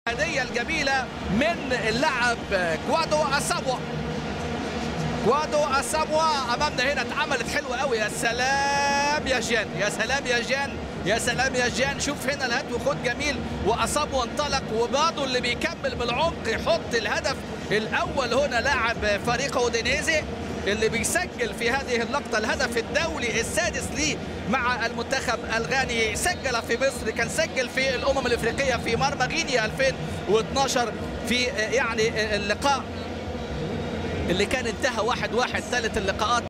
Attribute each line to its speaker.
Speaker 1: الهدية الجميلة من اللاعب كوادو أسابوا كوادو أسابوا أمامنا هنا اتعملت حلوة قوي يا سلام يا جان يا سلام يا جان يا سلام يا جان شوف هنا الهات وخد جميل وأصابوا انطلق وبعضه اللي بيكمل بالعمق يحط الهدف الأول هنا لاعب فريق اودينيزي اللي بيسجل في هذه اللقطة الهدف الدولي السادس ليه مع المنتخب الغاني سجل في مصر كان سجل في الأمم الإفريقية في مرمى غينيا 2012 في يعني اللقاء اللي كان انتهى واحد واحد ثالث اللقاءات